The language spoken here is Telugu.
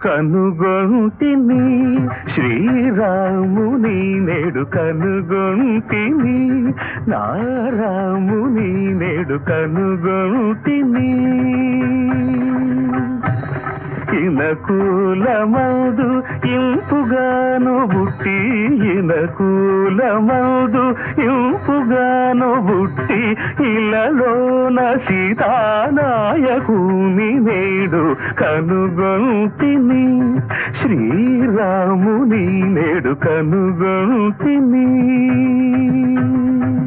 కనుగొంటిని శ్రీరాముని నేడు కనుగొంటిని నారాముని నేడు కనుగొంటిని ఇనకూలమౌదు ఇంపుగాను బుట్టి ఇనకూలమౌదు ఇంపుగాను బుట్టి ఇలలోన సీతానాయకుని నేడు కనుగొంటిని శ్రీరాముని నేడు కనుగొంటిని